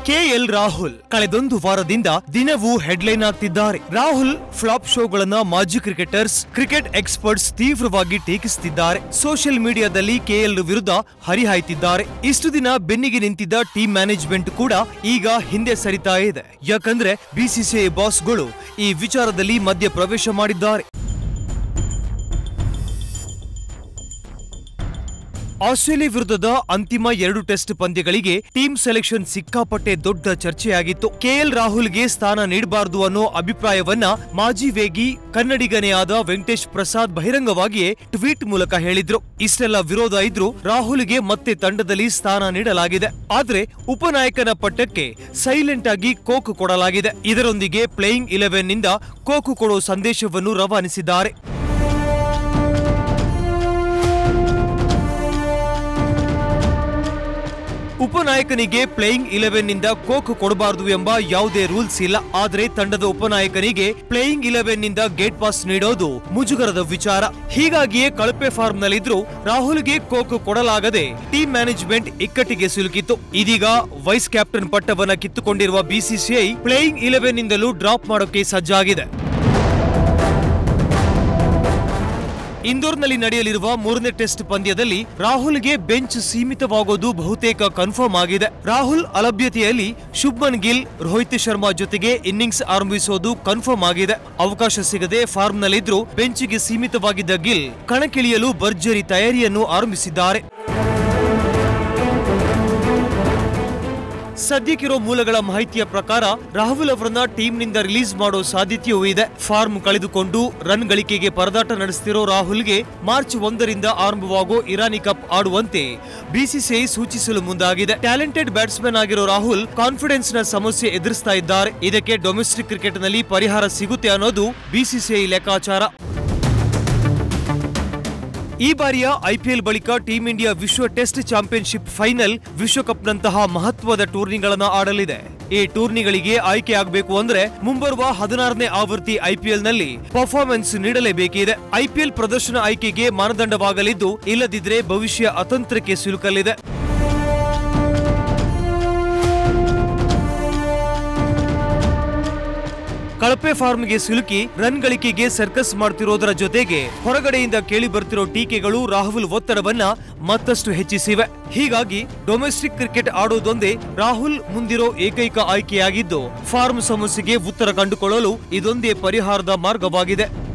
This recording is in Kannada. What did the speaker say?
ಕೆಎಲ್ ರಾಹುಲ್ ಕಳೆದೊಂದು ವಾರದಿಂದ ದಿನವೂ ಹೆಡ್ಲೈನ್ ಆಗ್ತಿದ್ದಾರೆ ರಾಹುಲ್ ಫ್ಲಾಪ್ ಶೋಗಳನ್ನ ಮಾಜಿ ಕ್ರಿಕೆಟರ್ಸ್ ಕ್ರಿಕೆಟ್ ಎಕ್ಸ್ಪರ್ಟ್ಸ್ ತೀವ್ರವಾಗಿ ಟೀಕಿಸುತ್ತಿದ್ದಾರೆ ಸೋಷಿಯಲ್ ಮೀಡಿಯಾದಲ್ಲಿ ಕೆಎಲ್ ವಿರುದ್ಧ ಹರಿಹಾಯ್ತಿದ್ದಾರೆ ಇಷ್ಟು ದಿನ ಬೆನ್ನಿಗೆ ನಿಂತಿದ್ದ ಟೀಮ್ ಮ್ಯಾನೇಜ್ಮೆಂಟ್ ಕೂಡ ಈಗ ಹಿಂದೆ ಸರಿತಾ ಇದೆ ಯಾಕಂದ್ರೆ ಬಿಸಿಸಿಐ ಬಾಸ್ಗಳು ಈ ವಿಚಾರದಲ್ಲಿ ಮಧ್ಯ ಪ್ರವೇಶ ಮಾಡಿದ್ದಾರೆ ಆಸ್ಟ್ರೇಲಿಯಾ ವಿರುದ್ಧದ ಅಂತಿಮ ಎರಡು ಟೆಸ್ಟ್ ಪಂದ್ಯಗಳಿಗೆ ಟೀಮ್ ಸೆಲೆಕ್ಷನ್ ಸಿಕ್ಕಾಪಟ್ಟೆ ದೊಡ್ಡ ಚರ್ಚೆಯಾಗಿತ್ತು ಕೆಎಲ್ ರಾಹುಲ್ಗೆ ಸ್ಥಾನ ನೀಡಬಾರದು ಅನ್ನೋ ಅಭಿಪ್ರಾಯವನ್ನ ಮಾಜಿ ವೇಗಿ ಕನ್ನಡಿಗನೇ ಆದ ವೆಂಕಟೇಶ್ ಪ್ರಸಾದ್ ಬಹಿರಂಗವಾಗಿಯೇ ಟ್ವೀಟ್ ಮೂಲಕ ಹೇಳಿದ್ರು ಇಷ್ಟೆಲ್ಲ ವಿರೋಧ ಇದ್ರೂ ರಾಹುಲ್ಗೆ ಮತ್ತೆ ತಂಡದಲ್ಲಿ ಸ್ಥಾನ ನೀಡಲಾಗಿದೆ ಆದ್ರೆ ಉಪನಾಯಕನ ಪಟ್ಟಕ್ಕೆ ಸೈಲೆಂಟ್ ಆಗಿ ಕೋಕ್ ಕೊಡಲಾಗಿದೆ ಇದರೊಂದಿಗೆ ಪ್ಲೇಯಿಂಗ್ ಇಲೆವೆನ್ ನಿಂದ ಕೋಕು ಕೊಡೋ ಸಂದೇಶವನ್ನು ರವಾನಿಸಿದ್ದಾರೆ ಉಪನಾಯಕನಿಗೆ ಪ್ಲೇಯಿಂಗ್ ಇಲೆವೆನ್ ನಿಂದ ಕೋಕ್ ಕೊಡಬಾರದು ಎಂಬ ಯಾವುದೇ ರೂಲ್ಸ್ ಇಲ್ಲ ಆದ್ರೆ ತಂಡದ ಉಪನಾಯಕನಿಗೆ ಪ್ಲೇಯಿಂಗ್ ಇಲೆವೆನ್ ನಿಂದ ಗೇಟ್ ಪಾಸ್ ನೀಡೋದು ಮುಜುಗರದ ವಿಚಾರ ಹೀಗಾಗಿಯೇ ಕಳಪೆ ಫಾರ್ಮ್ ನಲ್ಲಿದ್ರು ರಾಹುಲ್ಗೆ ಕೋಕ್ ಕೊಡಲಾಗದೆ ಟೀಮ್ ಮ್ಯಾನೇಜ್ಮೆಂಟ್ ಇಕ್ಕಟ್ಟಿಗೆ ಸಿಲುಕಿತ್ತು ಇದೀಗ ವೈಸ್ ಕ್ಯಾಪ್ಟನ್ ಪಟ್ಟವನ್ನ ಕಿತ್ತುಕೊಂಡಿರುವ ಬಿಸಿಸಿಐ ಪ್ಲೇಯಿಂಗ್ ಇಲೆವೆನ್ ನಿಂದಲೂ ಡ್ರಾಪ್ ಮಾಡೋಕೆ ಸಜ್ಜಾಗಿದೆ ಇಂದೋರ್ನಲ್ಲಿ ನಡೆಯಲಿರುವ ಮೂರನೇ ಟೆಸ್ಟ್ ಪಂದ್ಯದಲ್ಲಿ ರಾಹುಲ್ಗೆ ಬೆಂಚ್ ಸೀಮಿತವಾಗೋದು ಬಹುತೇಕ ಕನ್ಫರ್ಮ್ ಆಗಿದೆ ರಾಹುಲ್ ಅಲಭ್ಯತೆಯಲ್ಲಿ ಶುಭ್ಮನ್ ಗಿಲ್ ರೋಹಿತ್ ಶರ್ಮಾ ಜೊತೆಗೆ ಇನ್ನಿಂಗ್ಸ್ ಆರಂಭಿಸೋದು ಕನ್ಫರ್ಮ್ ಆಗಿದೆ ಅವಕಾಶ ಸಿಗದೆ ಫಾರ್ಮ್ನಲ್ಲಿದ್ರೂ ಬೆಂಚ್ಗೆ ಸೀಮಿತವಾಗಿದ್ದ ಗಿಲ್ ಕಣಕ್ಕಿಳಿಯಲು ಭರ್ಜರಿ ತಯಾರಿಯನ್ನು ಆರಂಭಿಸಿದ್ದಾರೆ ಸದ್ಯಕ್ಕಿರೋ ಮೂಲಗಳ ಮಾಹಿತಿಯ ಪ್ರಕಾರ ರಾಹುಲ್ ಅವರನ್ನ ಟೀಮ್ನಿಂದ ರಿಲೀಸ್ ಮಾಡೋ ಸಾಧ್ಯತೆಯೂ ಇದೆ ಫಾರ್ಮ್ ಕಳೆದುಕೊಂಡು ರನ್ ಗಳಿಕೆಗೆ ಪರದಾಟ ನಡೆಸುತ್ತಿರೋ ರಾಹುಲ್ಗೆ ಮಾರ್ಚ್ ಒಂದರಿಂದ ಆರಂಭವಾಗೋ ಇರಾನಿ ಕಪ್ ಆಡುವಂತೆ ಬಿಸಿಸಿಐ ಸೂಚಿಸಲು ಮುಂದಾಗಿದೆ ಟ್ಯಾಲೆಂಟೆಡ್ ಬ್ಯಾಟ್ಸ್ಮನ್ ಆಗಿರೋ ರಾಹುಲ್ ಕಾನ್ಫಿಡೆನ್ಸ್ ನ ಸಮಸ್ಯೆ ಎದುರಿಸ್ತಾ ಇದ್ದಾರೆ ಇದಕ್ಕೆ ಡೊಮೆಸ್ಟಿಕ್ ಕ್ರಿಕೆಟ್ನಲ್ಲಿ ಪರಿಹಾರ ಸಿಗುತ್ತೆ ಅನ್ನೋದು ಬಿಸಿಸಿಐ ಲೆಕ್ಕಾಚಾರ ಈ ಬಾರಿಯ ಐಪಿಎಲ್ ಬಳಿಕ ಟೀಂ ಇಂಡಿಯಾ ವಿಶ್ವ ಟೆಸ್ಟ್ ಚಾಂಪಿಯನ್ಶಿಪ್ ಫೈನಲ್ ವಿಶ್ವಕಪ್ನಂತಹ ಮಹತ್ವದ ಟೂರ್ನಿಗಳನ್ನ ಆಡಲಿದೆ ಈ ಟೂರ್ನಿಗಳಿಗೆ ಆಯ್ಕೆ ಆಗಬೇಕು ಅಂದ್ರೆ ಮುಂಬರುವ ಹದಿನಾರನೇ ಆವೃತ್ತಿ ಐಪಿಎಲ್ನಲ್ಲಿ ಪರ್ಫಾರ್ಮೆನ್ಸ್ ನೀಡಲೇಬೇಕಿದೆ ಐಪಿಎಲ್ ಪ್ರದರ್ಶನ ಆಯ್ಕೆಗೆ ಮಾನದಂಡವಾಗಲಿದ್ದು ಇಲ್ಲದಿದ್ರೆ ಭವಿಷ್ಯ ಅತಂತ್ರಕ್ಕೆ ಸಿಲುಕಲಿದೆ ಕಳಪೆ ಫಾರ್ಮ್ಗೆ ಸಿಲುಕಿ ರನ್ ಗಳಿಕೆಗೆ ಸರ್ಕಸ್ ಮಾಡ್ತಿರೋದರ ಜೊತೆಗೆ ಹೊರಗಡೆಯಿಂದ ಕೇಳಿ ಬರ್ತಿರೋ ಟೀಕೆಗಳು ರಾಹುಲ್ ಒತ್ತಡವನ್ನ ಮತ್ತಷ್ಟು ಹೆಚ್ಚಿಸಿವೆ ಹೀಗಾಗಿ ಡೊಮೆಸ್ಟಿಕ್ ಕ್ರಿಕೆಟ್ ಆಡೋದೊಂದೇ ರಾಹುಲ್ ಮುಂದಿರೋ ಏಕೈಕ ಆಯ್ಕೆಯಾಗಿದ್ದು ಫಾರ್ಮ್ ಸಮಸ್ಯೆಗೆ ಉತ್ತರ ಕಂಡುಕೊಳ್ಳಲು ಇದೊಂದೇ ಪರಿಹಾರದ ಮಾರ್ಗವಾಗಿದೆ